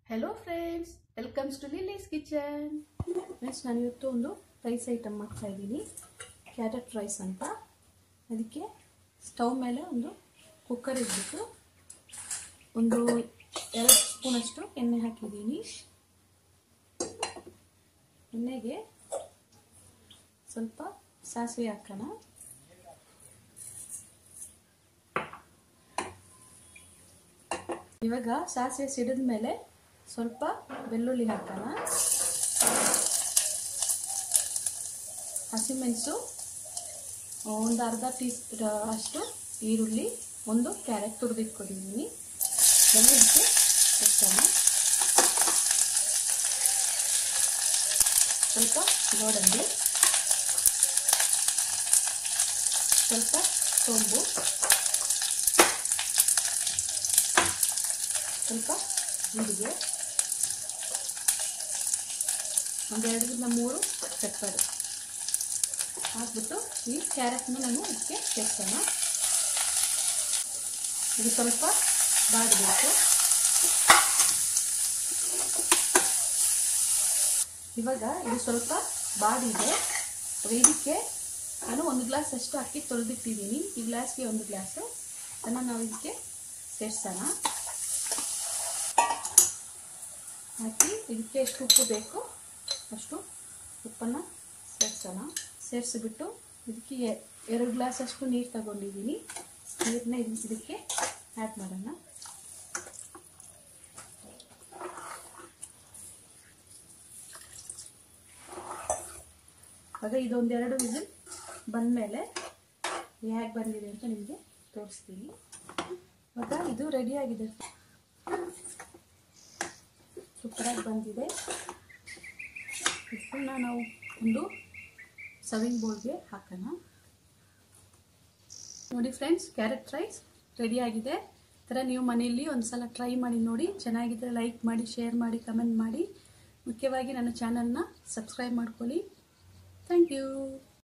hello friends welcomes to Lily's kitchen friends ನಾನು ಇವತ್ತು ಒಂದು ರೈಸ್ ಐಟಮ್ ಮಾಡ್ತಾ ಇದ್ದೀನಿ ಕ್ಯಾರೆಟ್ ರೈಸ್ ಅಂತ ಅದಕ್ಕೆ ಸ್ಟವ್ ಮೇಲೆ ಒಂದು ಕುಕ್ಕರ್ ಇಟ್ಬಿಟ್ಟು ಒಂದು ಎರಡು ಸ್ಪೂನಷ್ಟು ಎಣ್ಣೆ ಹಾಕಿದ್ದೀನಿ ಎಣ್ಣೆಗೆ ಸ್ವಲ್ಪ ಸಾಸಿವೆ ಹಾಕೋಣ ಇವಾಗ ಸಾಸಿವೆ ಸಿಡಿದ ಮೇಲೆ ಸ್ವಲ್ಪ ಬೆಳ್ಳುಳ್ಳಿ ಹಾಕೋಣ ಹಸಿಮೆಣಸು ಒಂದು ಅರ್ಧ ಟೀ ಅಷ್ಟು ಈರುಳ್ಳಿ ಒಂದು ಕ್ಯಾರೆಟ್ ತುರಿದಿಟ್ಕೊಂಡಿದ್ದೀನಿ ಎಲ್ಲ ಇದಕ್ಕೆ ಹಾಕೋಣ ಸ್ವಲ್ಪ ಗೋಡಂಬಿ ಸ್ವಲ್ಪ ಸೋಂಬು ಸ್ವಲ್ಪ ಜೀರಿಗೆ ಒಂದೆರಡರಿಂದ ಮೂರು ಪೆಪ್ಪರು ಹಾಕ್ಬಿಟ್ಟು ಈ ಕ್ಯಾರೆಟ್ನ ನಾನು ಇದಕ್ಕೆ ಸೇರ್ಸೋಣ ಇದು ಸ್ವಲ್ಪ ಬಾಡಬೇಕು ಇವಾಗ ಇದು ಸ್ವಲ್ಪ ಬಾಡಿದೆ ಇದಕ್ಕೆ ನಾನು ಒಂದು ಗ್ಲಾಸ್ ಅಷ್ಟು ಅಕ್ಕಿ ತೊಳೆದಿಟ್ಟಿದ್ದೀನಿ ಈ ಗ್ಲಾಸ್ಗೆ ಒಂದು ಗ್ಲಾಸು ಅದನ್ನು ನಾವು ಇದಕ್ಕೆ ಸೇರಿಸೋಣ ಹಾಕಿ ಇದಕ್ಕೆ ಎಷ್ಟು ಉಪ್ಪು ಬೇಕು ಅಷ್ಟು ಉಪ್ಪನ್ನು ಸೇರಿಸೋಣ ಸೇರಿಸಿಬಿಟ್ಟು ಇದಕ್ಕೆ ಎರಡು ಗ್ಲಾಸ್ ಅಷ್ಟು ನೀರು ತಗೊಂಡಿದ್ದೀನಿ ನೀರನ್ನ ಇದಕ್ಕೆ ಆ್ಯಡ್ ಮಾಡೋಣ ಆಗ ಇದೊಂದೆರಡು ವಿಸಿಲ್ ಬಂದಮೇಲೆ ಹೇಗೆ ಬಂದಿದೆ ಅಂತ ನಿಮಗೆ ತೋರಿಸ್ತೀನಿ ಇವಾಗ ಇದು ರೆಡಿಯಾಗಿದೆ ಸೂಪರಾಗಿ ಬಂದಿದೆ ಇದನ್ನ ನಾವು ಒಂದು ಸರ್ವಿಂಗ್ ಬೌಲ್ಗೆ ಹಾಕೋಣ ನೋಡಿ ಫ್ರೆಂಡ್ಸ್ ಕ್ಯಾರೆಟ್ ರೈಸ್ ರೆಡಿಯಾಗಿದೆ ಈ ಥರ ನೀವು ಮನೆಯಲ್ಲಿ ಒಂದು ಸಲ ಟ್ರೈ ಮಾಡಿ ನೋಡಿ ಚೆನ್ನಾಗಿದ್ದರೆ ಲೈಕ್ ಮಾಡಿ ಶೇರ್ ಮಾಡಿ ಕಮೆಂಟ್ ಮಾಡಿ ಮುಖ್ಯವಾಗಿ ನನ್ನ ಚಾನಲ್ನ ಸಬ್ಸ್ಕ್ರೈಬ್ ಮಾಡ್ಕೊಳ್ಳಿ ಥ್ಯಾಂಕ್ ಯು